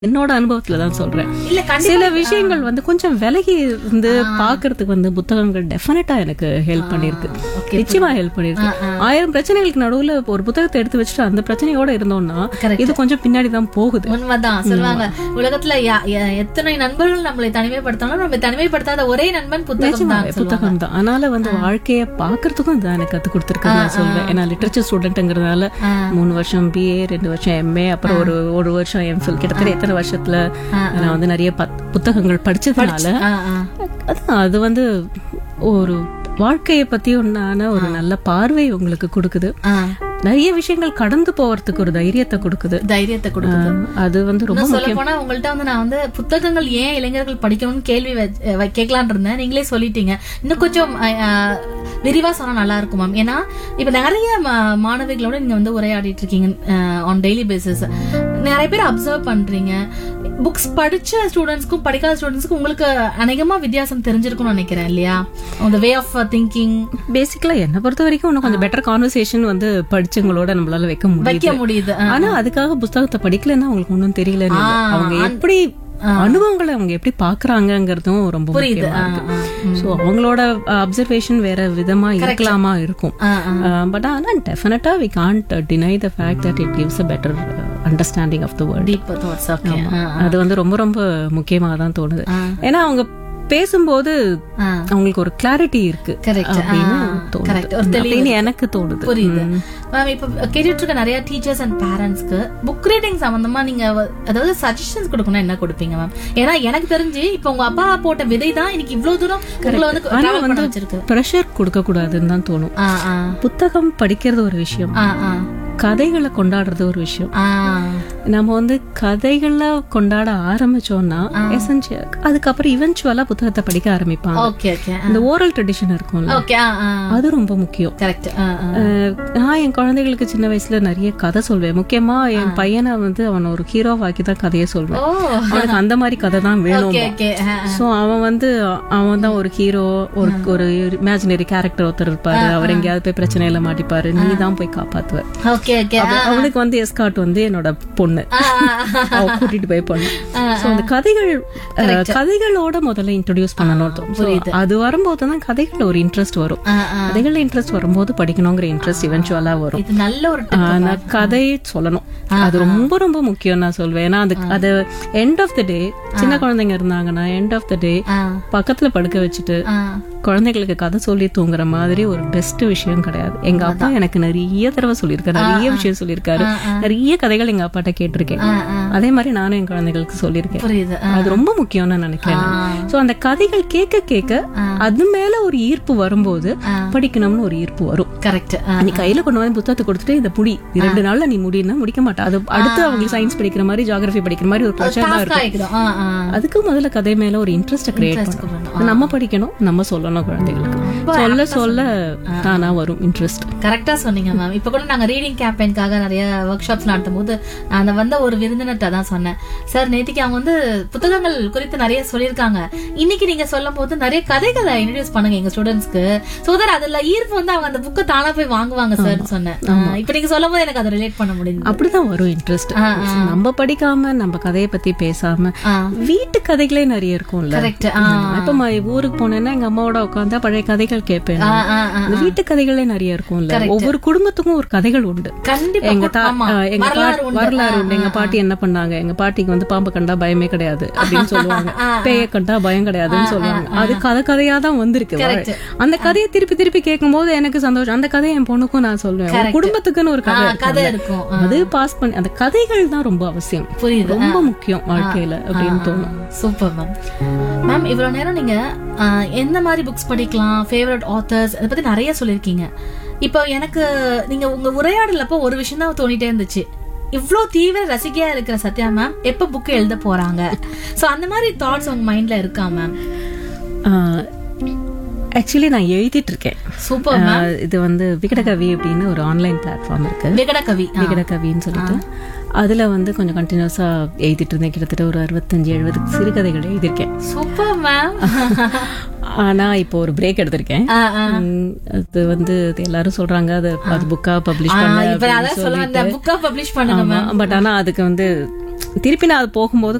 என்னோட அனுபவத்துல தான் சொல்றேன் இல்ல கண்டிப்பா சில விஷயங்கள் வந்து கொஞ்சம் விலகி இருந்து பாக்குறதுக்கு வந்து புத்தகங்கள் டெஃபினட்டா எனக்கு ஹெல்ப் பண்ணிருக்கு நிச்சயமா ஹெல்ப் பண்ணிருக்கு ஆயிரம் பிரச்சனைகளுக்கு நடுவுல ஒரு புத்தகத்தை எடுத்து வச்சுட்டு அந்த பிரச்சனையோட இருந்தோம்னா Correct. இது கொஞ்சம் பின்னாடி தான் போகுது உண்மைதான் சொல்லுவாங்க உலகத்துல யா- யா- எத்தனை நண்பர்கள் நம்மளை தனிமைப்படுத்தாலும் நம்ம தனிமைப்படுத்தாத ஒரே நண்பன் புத்தகம் தான் சொல்லுவாங்க புத்தகம் தான் அதனால வந்து வாழ்க்கைய பாக்குறதுக்கும் இது எனக்கு கத்து கொடுத்துருக்கு நான் சொல்வேன் ஏன்னா லிட்டரேச்சர் ஸ்டூடெண்ட்ங்கிறதுனால மூணு வருஷம் பிஏ ரெண்டு வருஷம் எம்ஏ அப்புறம் ஒரு ஒரு வருஷம் எம்ஃபில் கிட்டத்தட்ட எத்தனை வருஷத்துல நான் வந்து நிறைய பத்- புத்தகங்கள் படிச்சதுனால ஆ, ஆ. அதான் அது வந்து ஒரு வாழ்க்கைய பத்தி உண்டான ஒரு நல்ல பார்வை உங்களுக்கு கொடுக்குது ஆ. நிறைய விஷயங்கள் கடந்து போறதுக்கு ஒரு தைரியத்தை கொடுக்குது தைரியத்தை கொடுக்குது அது வந்து ரொம்ப இன்னும் சொல்ல போனா உங்கள்ட்ட வந்து நான் வந்து புத்தகங்கள் ஏன் இளைஞர்கள் படிக்கணும்னு கேள்வி வச்ச- வ- கேட்கலான்னு இருந்தேன் நீங்களே சொல்லிட்டீங்க இன்னும் கொஞ்சம் அஹ், அஹ், விரிவா சொன்னா நல்லா இருக்கும் மேம் ஏன்னா இப்ப நிறைய ம- மாணவிகளோட நீங்க வந்து உரையாடிட்டு இருக்கீங்க ஆன் டெய்லி பேசிஸ் நிறைய பேர் அப்சர்வ் பண்றீங்க புக்ஸ் படிச்ச ஸ்டூடெண்ட்ஸ்க்கும் படிக்காத ஸ்டூடெண்ட்ஸ்க்கும் உங்களுக்கு அநேகமா வித்தியாசம் தெரிஞ்சிருக்கும்னு நினைக்கிறேன் இல்லையா அந்த வே ஆஃப் திங்கிங் பேசிக்கலா என்ன பொறுத்த வரைக்கும் இன்னும் கொஞ்சம் பெட்டர் கான்வர்சேஷன் வந்து படிச்சவங்களோட நம்மளால வைக்க முடியுது வைக்க முடியுது ஆ. ஆனா அதுக்காக புத்தகத்தை படிக்கலன்னா அவங்களுக்கு ஒன்றும் தெரியல அவங்க எப்படி அனுபவங்களை அவங்க எப்படி பாக்குறாங்கங்கிறதும் ரொம்ப முக்கியமா இருக்கு சோ அவங்களோட அப்சர்வேஷன் வேற விதமா இருக்கலாமா இருக்கும் ஆ, பட் ஆனா டெஃபினட்டா we can't deny the fact that it gives a better understanding of the world deep thoughts okay அது வந்து ரொம்ப ரொம்ப முக்கியமா தான் தோணுது ஏன்னா அவங்க பேசும்போது ஆ. அவங்களுக்கு ஒரு கிளாரிட்டி இருக்கு Correct. அப்படின்னு ஆ, தோணுது correct. ஒரு தெளிவு. அப்படின்னு எனக்கு தோணுது புரியுது மேம் இப்ப கேட்டுட்டு இருக்க நிறைய டீச்சர்ஸ் அண்ட் பேரண்ட்ஸ்க்கு புக் ரீடிங் சம்பந்தமா நீங்க வ- அதாவது சஜஷன்ஸ் கொடுக்கணும் என்ன கொடுப்பீங்க மேம் ஏன்னா எனக்கு தெரிஞ்சு இப்ப உங்க அப்பா போட்ட விதை தான் இன்னைக்கு இவ்வளவு தூரம் உங்களை வந்து ஆனா travel பண்ண வந்து வச்சிருக்கு ப்ரெஷர் கொடுக்க கூடாதுன்னு தான் தோணும் ஆ, ஆ, புத்தகம் படிக்கிறது ஒரு விஷயம் ஆ, ஆ, கதைகளை கொண்டாடுறது ஒரு விஷயம் ஆ. நம்ம வந்து கதைகளை கொண்டாட ஆரம்பிச்சோம்னா எசென்சியல் அதுக்கப்புறம் இவென்ச்சுவலா புத்தகத்தை படிக்க ஆரம்பிப்பாங்க ஓகே ஓகே இந்த ஓரல் ட்ரெடிஷன் இருக்கும்ல ஓகே ஆ, ஆ. அது ரொம்ப முக்கியம் கரெக்ட் ஆ, ஆ. அஹ் நான் என் குழந்தைகளுக்கு சின்ன வயசுல நிறைய கதை சொல்வேன் முக்கியமா என் பையனை வந்து அவன் ஒரு ஹீரோவாக்கி தான் கதையை சொல்வேன் ஓ அவனுக்கு அந்த மாதிரி கதை தான் வேணும் ஓகே ஓகே ஆ, ஆ. சோ அவன் வந்து அவன் தான் ஒரு ஹீரோ ஒரு ஒரு இமேஜினரி கேரக்டர் ஒருத்தர் இருப்பாரு அவர் எங்கேயாவது போய் பிரச்சனையில மாட்டிப்பாரு நீ தான் போய் காப்பாத்துவ ஓகே ஓகே ஆ, அவ- அவனுக்கு வந்து எஸ்காட் வந்து என்னோட பொண்ணு ஆ, ஆ. அவ கூட்டிட்டு போய் பொண்ணு சோ அந்த கதைகள் அஹ், கதைகளோட முதல்ல இன்ட்ரடியூஸ் பண்ணணும் So, அது வரும்போது தான் கதைகள்ல ஒரு இன்ட்ரெஸ்ட் வரும் ஆ, ஆ. கதைகள்ல இன்ட்ரெஸ்ட் வரும்போது படிக்கணுங்கிற இன்ட்ரெஸ்ட் இவென்ச்சுவலா வரும் இது நல்ல ஒரு tip. ஆனா கதை சொல்லணும் அது ரொம்ப ரொம்ப முக்கியம் நான் சொல்வேன் ஏன்னா அது அது எண்ட் ஆஃப் த டே சின்ன குழந்தைங்க இருந்தாங்கன்னா எண்ட் ஆஃப் த டே ஆ, பக்கத்துல படுக்க வச்சுட்டு ஆ. குழந்தைகளுக்கு கதை சொல்லி தூங்குற மாதிரி ஒரு பெஸ்ட் விஷயம் கிடையாது எங்க அப்பா எனக்கு நிறைய தடவை சொல்லியிருக்காரு நிறைய விஷயம் சொல்லியிருக்காரு நிறைய கதைகள் எங்க அப்பாட்ட கேட்டிருக்கேன் ஆ, ஆ. அதே மாதிரி நானும் என் குழந்தைகளுக்கு சொல்லியிருக்கேன் புரியுது ஆ. அது ரொம்ப முக்கியம்னு நான் நினைக்கிறேன் சோ அந்த கதைகள் கேட்க கேட்க அது மேல ஒரு ஈர்ப்பு வரும்போது படிக்கணும்னு ஒரு ஈர்ப்பு வரும் கரெக்ட் நீ கையில கொண்டு வந்து புத்தகத்தை கொடுத்துட்டு இதை முடி இது ரெண்டு நாள்ல நீ முடினா முடிக்க மாட்டா அது அடுத்து அவங்களுக்கு சயின்ஸ் படிக்கிற மாதிரி ஜியாகிரபி படிக்கிற மாதிரி ஒரு ப்ரெஷர் தான் இருக்கும் ஆயிடும் ஆ, ஆ. அதுக்கு முதல்ல கதை மேல ஒரு இன்ட்ரெஸ்ட் கிரியேட் பண்ணணும் நம்ம படிக்கணும் நம்ம சொல்லணும் குழந்தைகளுக்கு சொல்ல சொல்ல தானா வரும் இன்ட்ரெஸ்ட் கரெக்டா சொன்னீங்க மேம் இப்ப கூட நாங்க ரீடிங் கேம்பெயின்காக நிறைய ஒர்க் ஷாப்ஸ் நடத்தும் போது நான் அந்த வந்த ஒரு விருந்தினர்கிட்ட தான் சொன்னேன் சார் நேத்திக்கு அவங்க வந்து புத்தகங்கள் குறித்து நிறைய சொல்லியிருக்காங்க இன்னைக்கு நீங்க சொல்லும் போது நிறைய கதைகளை இன்ட்ரடியூஸ் பண்ணுங்க எங்க ஸ்டூடெண்ட்ஸ்க்கு சோ தட் அதுல ஈர்ப்பு வந்து அவங்க அந்த புக்கை தானா போய் வாங்குவாங்க சார் சொன்னேன் ஆஹ் இப்ப நீங்க சொல்லும் போது எனக்கு அதை ரிலேட் பண்ண முடியுது அப்படிதான் வரும் இன்ட்ரெஸ்ட் நம்ம படிக்காம நம்ம கதையை பத்தி பேசாம ஆ. வீட்டு கதைகளே நிறைய இருக்கும்ல கரெக்ட் நான் இப்ப ம- ஊருக்கு போனேன்னா எங்க அம்மாவோட உட்காந்தா பழைய கதைகள் கேட்பேன் நான். இந்த வீட்டு கதைகளே நிறைய இருக்கும்ல ஒவ்வொரு குடும்பத்துக்கும் ஒரு கதைகள் உண்டு கண்டிப்பா எங்க கு- தா- ஆமா. அஹ் எங்க வரலாறு பாட்டி- உண்டு. வரலாறு உண்டு எங்க பாட்டி என்ன பண்ணாங்க எங்க பாட்டிக்கு வந்து பாம்பு கண்டா பயமே கிடையாது அப்படின்னு சொல்லுவாங்க பேய கண்டா பயம் கிடையாதுன்னு சொல்லுவாங்க அது கதை கதையா தான் வந்திருக்கு Correct. அந்த கதையை திருப்பி திருப்பி கேட்கும் போது எனக்கு சந்தோஷம் அந்த கதையை என் பொண்ணுக்கும் நான் சொல்லுவேன் ஒரு குடும்பத்துக்குன்னு ஒரு கதை ஆ, கதை இருக்கும்ல. இருக்கும் அது பாஸ் பண்ணி அந்த கதைகள் தான் ரொம்ப அவசியம் புரியுது ரொம்ப முக்கியம் வாழ்க்கையில அப்படின்னு தோணும் சூப்பர் மேம் மேம் இவ்வளவு நேரம் நீங்க ஆஹ், எந்த மாதிரி புக்ஸ் படிக்கலாம் ஃபேவரட் ஆத்தர்ஸ் அதை பத்தி நிறைய சொல்லியிருக்கீங்க இப்போ எனக்கு நீங்க உங்க உரையாடலப்போ ஒரு விஷயம் தான் தோணிட்டே இருந்துச்சு இவ்ளோ தீவிர ரசிகையா இருக்கிற சத்யா மேம் எப்ப புக் எழுத போறாங்க சோ அந்த மாதிரி தாட்ஸ் உங்க மைண்ட்ல இருக்கா மேம் ஆக்சுவலி நான் எழுதிட்டு இருக்கேன் சூப்பர் ஆஹ் இது வந்து விகடகவி அப்படின்னு ஒரு ஆன்லைன் பிளாட்ஃபார்ம் இருக்கு விகட கவி விகடகவின்னு சொல்லிட்டு அதுல வந்து கொஞ்சம் கண்டினியூஸா எழுதிட்டு இருந்தேன் கிட்டத்தட்ட ஒரு அறுபத்தஞ்சு எழுபது சிறுகதைகள் எழுதியிருக்கேன் சூப்பர் மேம் ஆனா இப்போ ஒரு பிரேக் எடுத்திருக்கேன் உம், அது வந்து அது எல்லாரும் சொல்றாங்க அது அது புக்கா பப்ளிஷ் பண்ண இப்ப அதான் சொல்ல வந்த புக்கா பப்ளிஷ் பண்ணுங்க மேம் பட் ஆனா அதுக்கு வந்து திருப்பி நான் அது போகும்போது